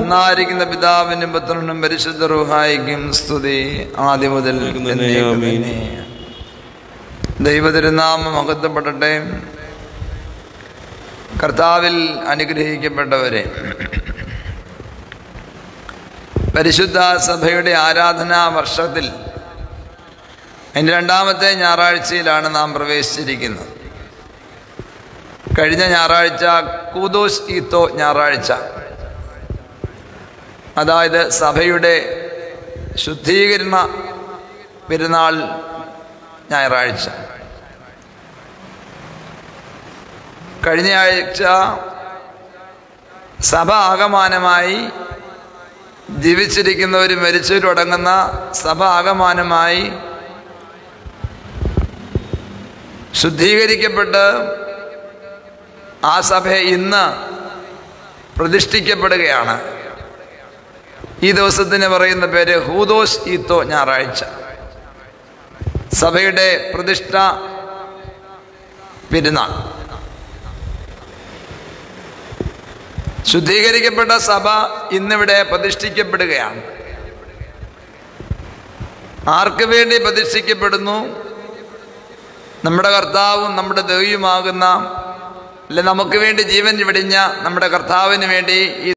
ഒന്നായിരിക്കുന്ന പിതാവിനും പുത്രനും പരിശുദ്ധ റൂഹായിക്കും സ്തുതി ആദ്യം മുതൽ എന്നേക്കും തന്നെ. ദൈവതിരുനാമം മഹത്വപ്പെടട്ടെ കർത്താവിൽ അനുഗ്രഹിക്കപ്പെട്ടവരെ പരിശുദ്ധ സഭയുടെ ആരാധനാ വർഷത്തിൽ അതിൻ്റെ രണ്ടാമത്തെ ഞായറാഴ്ചയിലാണ് നാം പ്രവേശിച്ചിരിക്കുന്നത് കഴിഞ്ഞ ഞായറാഴ്ച കൂദോസ് ഈത്തോ ഞായറാഴ്ച അതായത് സഭയുടെ ശുദ്ധീകരണ പെരുന്നാൾ ഞായറാഴ്ച കഴിഞ്ഞ ആഴ്ച സഭ ആകമാനമായി ജീവിച്ചിരിക്കുന്നവരും മരിച്ചവരടങ്ങുന്ന സഭ ആകമാനമായി ശുദ്ധീകരിക്കപ്പെട്ട് ആ സഭ ഇന്ന് പ്രതിഷ്ഠിക്കപ്പെടുകയാണ് ഈ ദിവസത്തിന് പറയുന്ന പേര് ഹൂദോസ് ഈത്തോ ഞായറാഴ്ച സഭയുടെ പ്രതിഷ്ഠ പെരുന്നാൾ ശുദ്ധീകരിക്കപ്പെട്ട സഭ ഇന്നിവിടെ പ്രതിഷ്ഠിക്കപ്പെടുകയാണ് ആർക്ക് വേണ്ടി പ്രതിഷ്ഠിക്കപ്പെടുന്നു നമ്മുടെ കർത്താവും നമ്മുടെ ദൈവമാകുന്ന അല്ലെ നമുക്ക് വേണ്ടി ജീവൻ വെടിഞ്ഞ നമ്മുടെ കർത്താവിന് വേണ്ടി ഈ